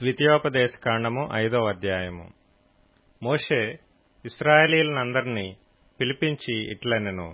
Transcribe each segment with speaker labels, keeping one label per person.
Speaker 1: ద్వితీయోపదేశకాండము ఐదో అధ్యాయము మోషే ఇస్రాయేలీలందరినీ పిలిపించి ఇట్లనెను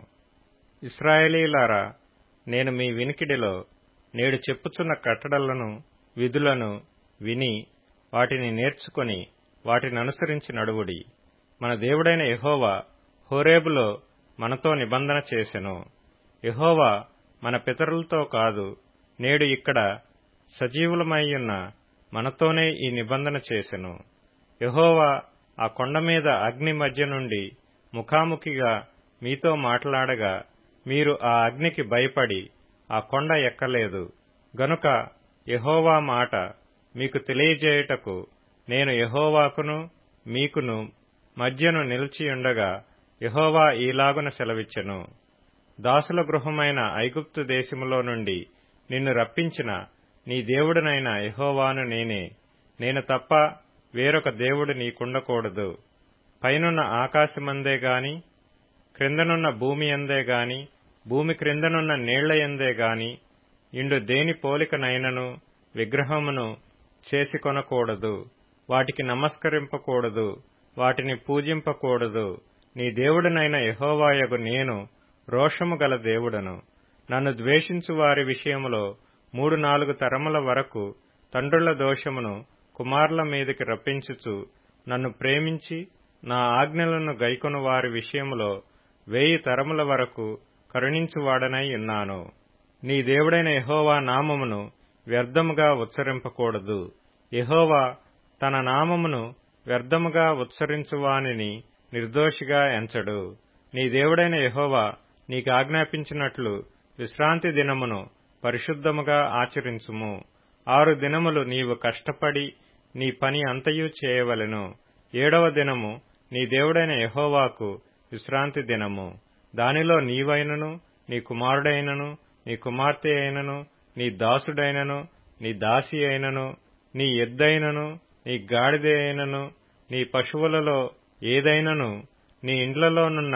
Speaker 1: ఇస్రాయేలీలారా నేను మీ వినికిడిలో నేడు చెప్పుచున్న కట్టడలను విధులను విని వాటిని నేర్చుకొని వాటిననుసరించి నడువుడి మన దేవుడైన యెహోవా హోరేబులో మనతో నిబంధన చేసెను యెహోవా మన పితరులతో కాదు నేడు ఇక్కడ సజీవులమైయున్న మనతోనే ఈ నిబంధన చేసెను యెహోవా ఆ కొండ మీద అగ్ని మధ్య నుండి ముఖాముఖిగా మీతో మాట్లాడగా మీరు ఆ అగ్నికి భయపడి ఆ కొండ ఎక్కలేదు గనుక యెహోవా మాట మీకు తెలియజేయుటకు నేను యెహోవాకును మీకును మధ్యను నిలిచియుండగా యెహోవా ఈలాగున సెలవిచ్చెను దాసుల గృహమైన ఐగుప్తు దేశములో నుండి నిన్ను రప్పించిన నీ దేవుడనైన యెహోవాను నేనే నేను తప్ప వేరొక దేవుడు నీకుండకూడదు పైనున్న ఆకాశమందే గాని క్రిందనున్న భూమి అందే గాని భూమి క్రిందనున్న నీళ్లయందే గాని ఇండు దేని పోలికనైనను విగ్రహమును చేసి కొనకూడదు వాటికి నమస్కరింపకూడదు వాటిని పూజింపకూడదు నీ దేవుడనైన యహోవాయగు నేను రోషము గల దేవుడను నన్ను ద్వేషించు వారి విషయములో మూడు నాలుగు తరముల వరకు తండ్రుల దోషమును కుమారుల మీదకి రప్పించుచు నన్ను ప్రేమించి నా ఆజ్ఞలను గైకొను వారి విషయములో వేయి తరముల వరకు కరుణించువాడనై ఉన్నాను నీ దేవుడైన యహోవా నామమును వ్యర్థముగా ఉచ్చరింపకూడదు యహోవా తన నామమును వ్యర్థముగా ఉచ్చరించువానిని నిర్దోషిగా ఎంచడు నీ దేవుడైన యహోవా నీకు ఆజ్ఞాపించినట్లు విశ్రాంతి దినమును పరిశుద్ధముగా ఆచరించుము ఆరు దినములు నీవు కష్టపడి నీ పని అంతయు చేయవలెను ఏడవ దినము నీ దేవుడైన యహోవాకు విశ్రాంతి దినము దానిలో నీవైనను నీ కుమారుడైనను నీ కుమార్తె అయినను నీ దాసుడైనను నీ దాసి అయినను నీ ఎద్దైనను నీ గాడిద అయినను నీ పశువులలో ఏదైనను నీ ఇండ్లలోనున్న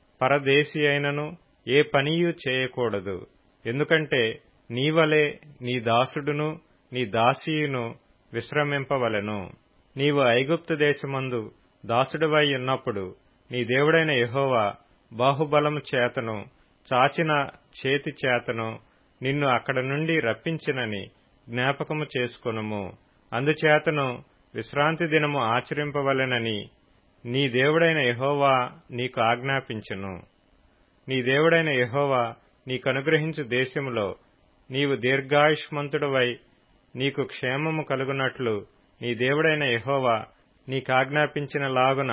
Speaker 1: పరదేశి అయినను ఏ పనియూ చేయకూడదు ఎందుకంటే నీవలే నీ దాసుడును నీ దాసీయును విశ్రమింపవలెను నీవు ఐగుప్తు దేశమందు దాసుడివై ఉన్నప్పుడు నీ దేవుడైన యహోవా బాహుబలము చేతను చాచిన చేతి చేతను నిన్ను అక్కడ నుండి రప్పించినని జ్ఞాపకము చేసుకొనుము అందుచేతను విశ్రాంతి దినము ఆచరింపవలెనని నీ దేవుడైన యహోవా నీకు ఆజ్ఞాపించును నీ దేవుడైన యహోవా నీకనుగ్రహించు దేశములో నీవు దీర్ఘాయుష్మంతుడవై నీకు క్షేమము కలుగునట్లు నీ దేవుడైన యహోవా నీకాజ్ఞాపించిన లాగున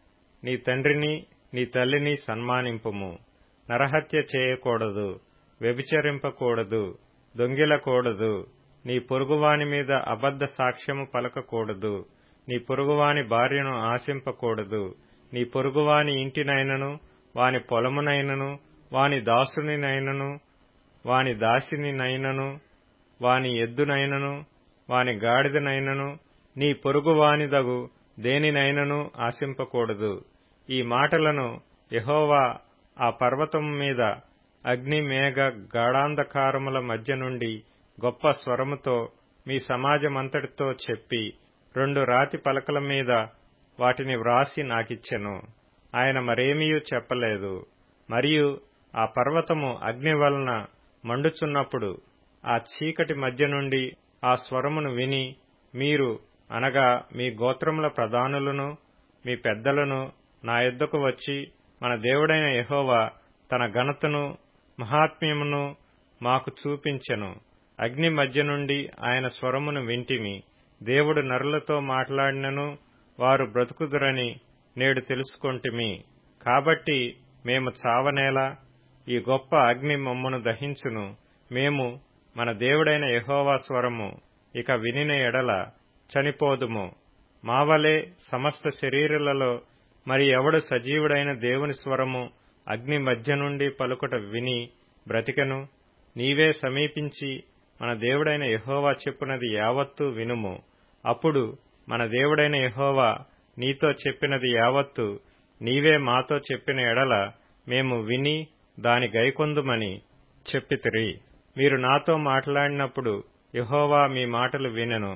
Speaker 1: నీ తండ్రిని నీ తల్లిని సన్మానింపుము నరహత్య చేయకూడదు వ్యభిచరింపకూడదు దొంగిలకూడదు నీ పొరుగువాని మీద అబద్ధ సాక్ష్యము పలకకూడదు నీ పొరుగువాని భార్యను ఆశింపకూడదు నీ పొరుగువాని ఇంటినైనను వాని పొలమునైనను వాని దాసునినైనను వాని దాసినినైనను వాని ఎద్దునైనను వాని గాడిదనైనను నీ పొరుగువానిదగు దేనినైనను ఆశింపకూడదు ఈ మాటలను యహోవా ఆ పర్వతం మీద అగ్ని మేఘ గాఢాంధకారముల మధ్య నుండి గొప్ప స్వరముతో మీ సమాజమంతటితో చెప్పి రెండు రాతి పలకల మీద వాటిని వ్రాసి నాకిచ్చెను ఆయన మరేమీయూ చెప్పలేదు మరియు ఆ పర్వతము అగ్ని వలన మండుచున్నప్పుడు ఆ చీకటి మధ్య నుండి ఆ స్వరమును విని మీరు అనగా మీ గోత్రముల ప్రధానులను మీ పెద్దలను నా యొద్దకు వచ్చి మన దేవుడైన యహోవా తన ఘనతను మహాత్మ్యమును మాకు చూపించెను అగ్ని మధ్య నుండి ఆయన స్వరమును వింటిమి దేవుడు నరులతో మాట్లాడినను వారు బ్రతుకుదురని నేడు తెలుసుకొంటిమి కాబట్టి మేము చావనేలా ఈ గొప్ప అగ్ని మమ్మను దహించును మేము మన దేవుడైన యహోవా స్వరము ఇక వినిన ఎడల చనిపోదుము మావలే సమస్త శరీరులలో మరి ఎవడు సజీవుడైన దేవుని స్వరము అగ్ని మధ్య నుండి పలుకుట విని బ్రతికెను నీవే సమీపించి మన దేవుడైన యహోవా చెప్పునది యావత్తూ వినుము అప్పుడు మన దేవుడైన యహోవా నీతో చెప్పినది యావత్తు నీవే మాతో చెప్పిన ఎడల మేము విని దాని గైకొందుమని చెప్పితిరి మీరు నాతో మాట్లాడినప్పుడు యహోవా మీ మాటలు వినెను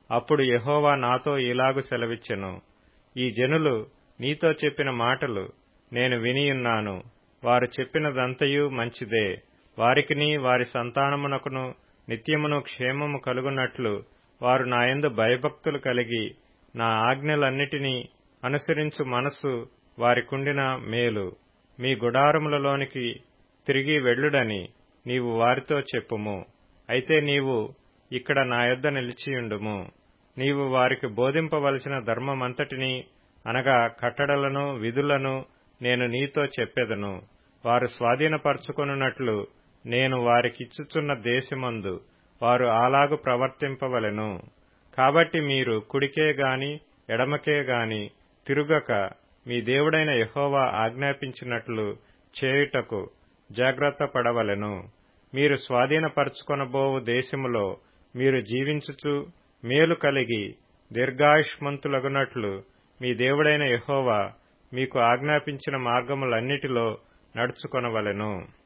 Speaker 1: అప్పుడు యెహోవా నాతో ఇలాగు సెలవిచ్చెను ఈ జనులు నీతో చెప్పిన మాటలు నేను వినియున్నాను వారు చెప్పినదంతయు మంచిదే వారికిని వారి సంతానమునకును నిత్యమును క్షేమము కలుగునట్లు వారు నాయందు భయభక్తులు కలిగి నా ఆజ్ఞలన్నిటినీ అనుసరించు మనసు వారికుండిన మేలు మీ గుడారములలోనికి తిరిగి వెళ్ళుడని నీవు వారితో చెప్పుము అయితే నీవు ఇక్కడ నా యొద్ద నిలిచియుండుము నీవు వారికి బోధింపవలసిన ధర్మమంతటిని అనగా కట్టడలను విధులను నేను నీతో చెప్పెదను వారు స్వాధీనపరచుకొనున్నట్లు నేను వారికిచ్చుచున్న దేశమందు వారు అలాగు ప్రవర్తింపవలెను కాబట్టి మీరు కుడికే గాని ఎడమకే గాని తిరుగక మీ దేవుడైన యహోవా ఆజ్ఞాపించినట్లు చేయుటకు జాగ్రత్త పడవలెను మీరు స్వాధీనపరచుకొనబోవు దేశములో మీరు జీవించుచు మేలు కలిగి దీర్ఘాయుష్మంతులగునట్లు మీ దేవుడైన యహోవా మీకు ఆజ్ఞాపించిన మార్గములన్నిటిలో నడుచుకొనవలెను